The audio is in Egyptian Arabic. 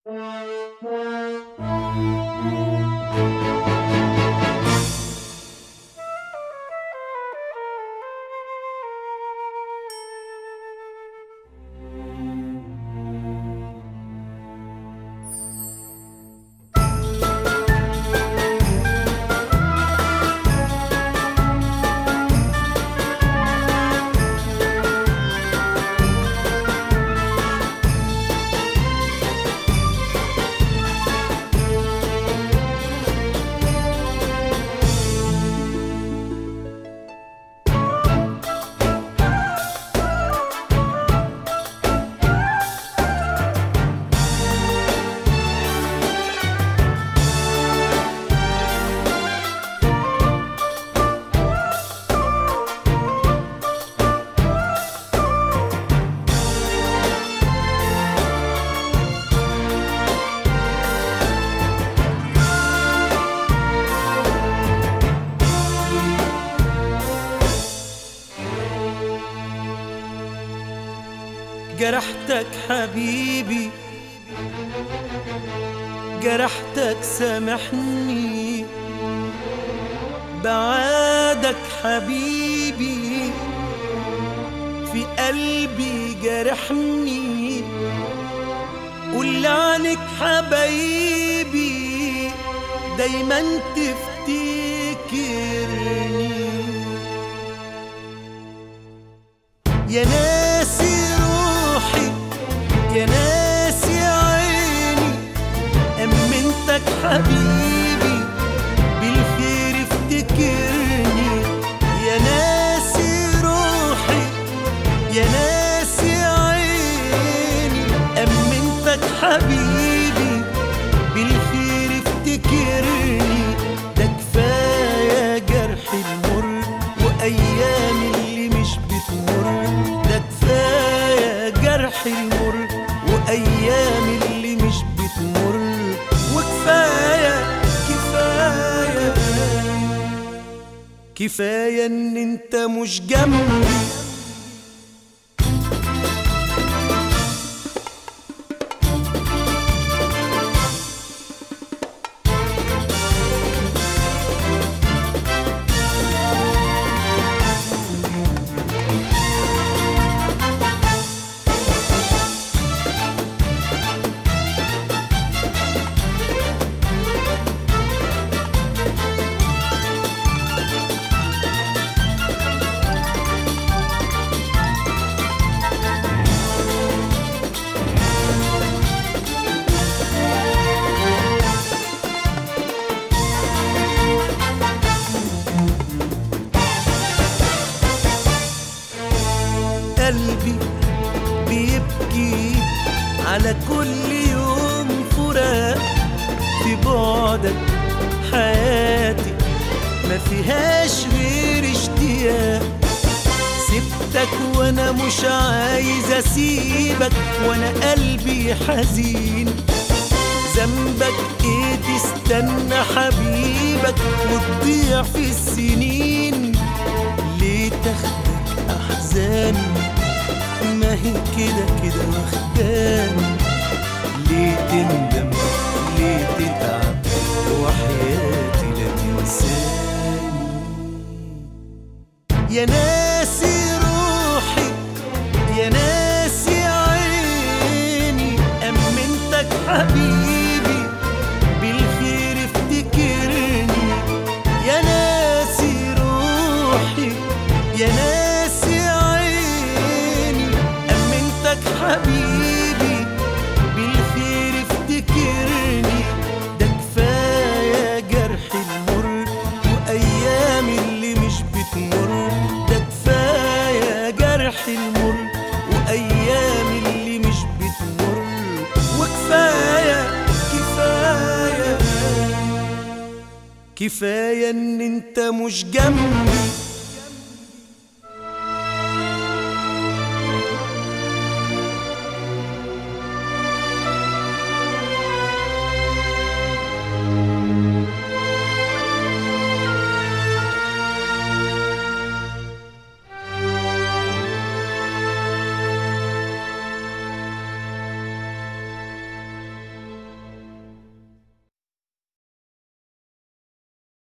جرحتك حبيبي جرحتك سامحني بعادك حبيبي في قلبي جرحني قول عنك حبايبي دايما تفتكرني يا ناسي روحي يا ناسي عيني أمنتك حبيبي بالخير افتكرني يا ناسي روحي يا ناسي عيني أمنتك حبيبي بالخير افتكرني ده كفاية جرح المر وأيام اللي مش بتمر ده كفاية جرح المر وأيام اللي مش بتمر وكفاية كفاية كفاية إن أنت مش جنبي قلبي بيبكي على كل يوم فراق في بعدك حياتي ما فيهاش غير اشتياق سبتك وانا مش عايز اسيبك وانا قلبي حزين ذنبك ايه تستنى حبيبك وتضيع في السنين ليه تاخدك احزاني ما هي كده كده واخداني ليه تندم ليه تتعب وحياتي لا تنساني يا ناسي روحي يا ناسي عيني أمنتك حبيبي بالخير افتكرني يا ناسي روحي يا ناسي عيني أمنتك حبيبي بالخير افتكرني ده كفاية جرح المر وأيام اللي مش بتمر ده كفاية جرح المر وأيام اللي مش بتمر وكفاية كفاية كفاية إن أنت مش جنبي